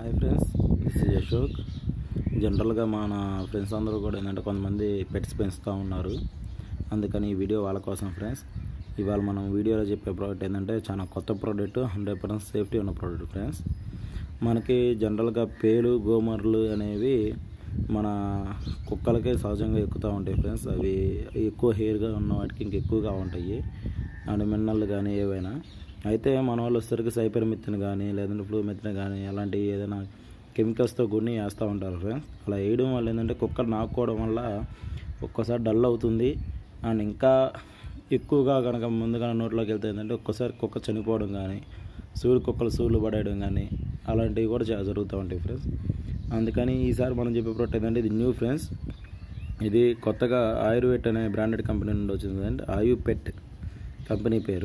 hi friends this is Ashok జనరల్గా మన friends అందరూ కూడా ఏంటంటే కొంతమంది పెట్స్ పెంచుతూ ఉన్నారు అందుకని ఈ వీడియో వాళ్ళ కోసం ఫ్రెండ్స్ ఇవాళ మనం వీడియోలో చెప్పే ప్రోడక్ట్ ఏంటంటే చాలా కొత్త ప్రోడక్ట్ హండ్రెడ్ పర్సెంట్ సేఫ్టీ ఉన్న ప్రోడక్ట్ ఫ్రెండ్స్ మనకి జనరల్గా పేలు గోమర్లు అనేవి మన కుక్కలకే సహజంగా ఎక్కుతూ ఉంటాయి ఫ్రెండ్స్ అవి ఎక్కువ హెయిర్గా ఉన్న వాటికి ఇంక ఎక్కువగా ఉంటాయి అండ్ మిన్నళ్ళు కానీ ఏవైనా అయితే మన వాళ్ళు వచ్చేసరికి సైపర్ మిత్తిని కానీ లేదంటే ఫ్లూ మిత్తిని కానీ అలాంటి ఏదైనా కెమికల్స్తో గుడిని వేస్తూ ఉంటారు ఫ్రెండ్స్ అలా వేయడం వల్ల ఏంటంటే కుక్కలు నాకుకోవడం వల్ల ఒక్కోసారి డల్ అవుతుంది అండ్ ఇంకా ఎక్కువగా కనుక ముందుగా నోట్లోకి వెళ్తే ఏంటంటే ఒక్కసారి కుక్క చనిపోవడం కానీ సూర్యు కుక్కలు సూర్యులు పడేయడం కానీ అలాంటివి కూడా చాలా జరుగుతూ ఉంటాయి ఫ్రెండ్స్ అందుకని ఈసారి మనం చెప్పే ప్రోడక్ట్ ఏంటంటే ఇది న్యూ ఫ్రెండ్స్ ఇది కొత్తగా ఆయుర్వేట్ అనే బ్రాండెడ్ కంపెనీ నుండి వచ్చింది అంటే ఆయు పెట్ కంపెనీ పేరు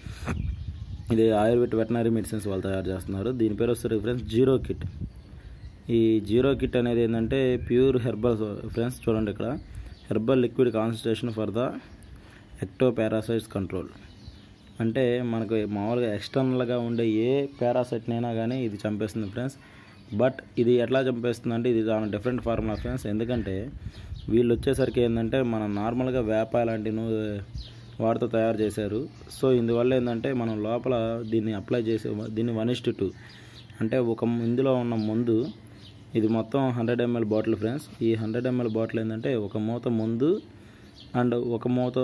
ఇది ఆయుర్వేట్ వెటనరీ మెడిసిన్స్ వాళ్ళు తయారు చేస్తున్నారు దీని పేరు వస్తుంది ఫ్రెండ్స్ జీరో కిట్ ఈ జీరో కిట్ అనేది ఏంటంటే ప్యూర్ హెర్బల్ ఫ్రెండ్స్ చూడండి ఇక్కడ herbal liquid concentration for the ectoparasites control అంటే మనకు మామూలుగా ఎక్స్టర్నల్గా ఉండే ఏ పారాసైట్నైనా కానీ ఇది చంపేస్తుంది ఫ్రెండ్స్ బట్ ఇది ఎట్లా చంపేస్తుంది అంటే ఇది చాలా డిఫరెంట్ ఫార్ములా ఫ్రెండ్స్ ఎందుకంటే వీళ్ళు వచ్చేసరికి ఏంటంటే మనం నార్మల్గా వేప లాంటి వాటితో తయారు చేశారు సో ఇందువల్ల ఏంటంటే మనం లోపల దీన్ని అప్లై చేసే దీన్ని వన్ ఇస్ట్ టూ అంటే ఒక ఇందులో ఉన్న ముందు ఇది మొత్తం హండ్రెడ్ ఎంఎల్ బాటిల్ ఫ్రెండ్స్ ఈ హండ్రెడ్ ఎంఎల్ బాటిల్ ఏంటంటే ఒక మూత ముందు అండ్ ఒక మూత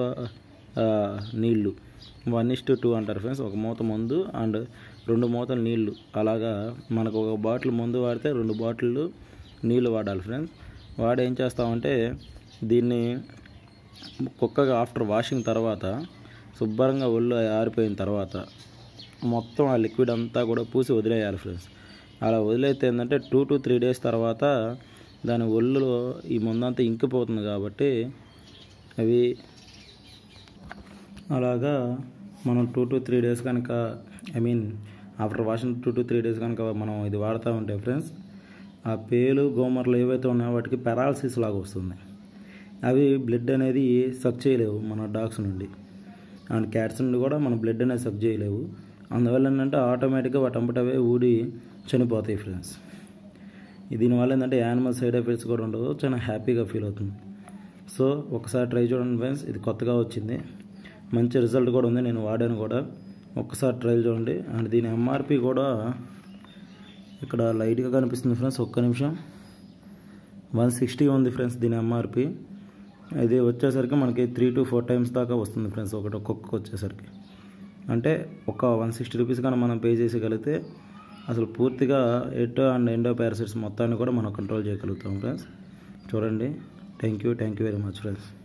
నీళ్ళు వన్ ఇస్ట్ టూ అంటారు ఫ్రెండ్స్ ఒక మూత ముందు అండ్ రెండు మూతలు నీళ్ళు అలాగా మనకు ఒక బాటిల్ ముందు వాడితే రెండు బాటిళ్ళు నీళ్ళు వాడాలి ఫ్రెండ్స్ వాడు ఏం చేస్తామంటే దీన్ని కుక్కగా ఆఫ్టర్ వాషింగ్ తర్వాత శుభ్రంగా ఒళ్ళు ఆరిపోయిన తర్వాత మొత్తం ఆ లిక్విడ్ అంతా కూడా పూసి వదిలేయాలి ఫ్రెండ్స్ అలా వదిలేస్తే ఏంటంటే టూ టు త్రీ డేస్ తర్వాత దాని ఒళ్ళులో ఈ ముందంతా ఇంకిపోతుంది కాబట్టి అవి అలాగా మనం టూ టు త్రీ డేస్ కనుక I mean after washing two to three days కనుక మనం ఇది వాడుతూ ఉంటే ఫ్రెండ్స్ ఆ పేలు గోమర్లు ఏవైతే ఉన్నాయో వాటికి పెరాలసిస్ లాగా వస్తుంది అవి బ్లడ్ అనేది సక్ చేయలేవు మన డాగ్స్ నుండి అండ్ క్యాట్స్ నుండి కూడా మన బ్లడ్ అనేది సక్ చేయలేవు అందువల్ల ఏంటంటే ఆటోమేటిక్గా వాటి అంబటవే ఊడి చనిపోతాయి ఫ్రెండ్స్ దీనివల్ల ఏంటంటే యానిమల్ సైడ్ ఎఫెక్ట్స్ కూడా ఉండదు చాలా హ్యాపీగా ఫీల్ అవుతుంది సో ఒకసారి ట్రై చూడండి ఫ్రెండ్స్ ఇది కొత్తగా వచ్చింది మంచి రిజల్ట్ కూడా ఉంది నేను వాడాను కూడా ఒక్కసారి ట్రై చూడండి అండ్ దీని ఎంఆర్పి కూడా ఇక్కడ లైట్గా కనిపిస్తుంది ఫ్రెండ్స్ ఒక్క నిమిషం వన్ సిక్స్టీ ఉంది ఫ్రెండ్స్ దీని ఎంఆర్పి ఇది వచ్చేసరికి మనకి త్రీ టు ఫోర్ టైమ్స్ దాకా వస్తుంది ఫ్రెండ్స్ ఒకటి ఒక్కొక్క వచ్చేసరికి అంటే ఒక వన్ సిక్స్టీ రూపీస్ కానీ మనం పే చేసేయగలిగితే అసలు పూర్తిగా ఎటో అండ్ ఎండో పారాసైట్స్ మొత్తాన్ని కూడా మనం కంట్రోల్ చేయగలుగుతాం ఫ్రెండ్స్ చూడండి thank you thank you very much friends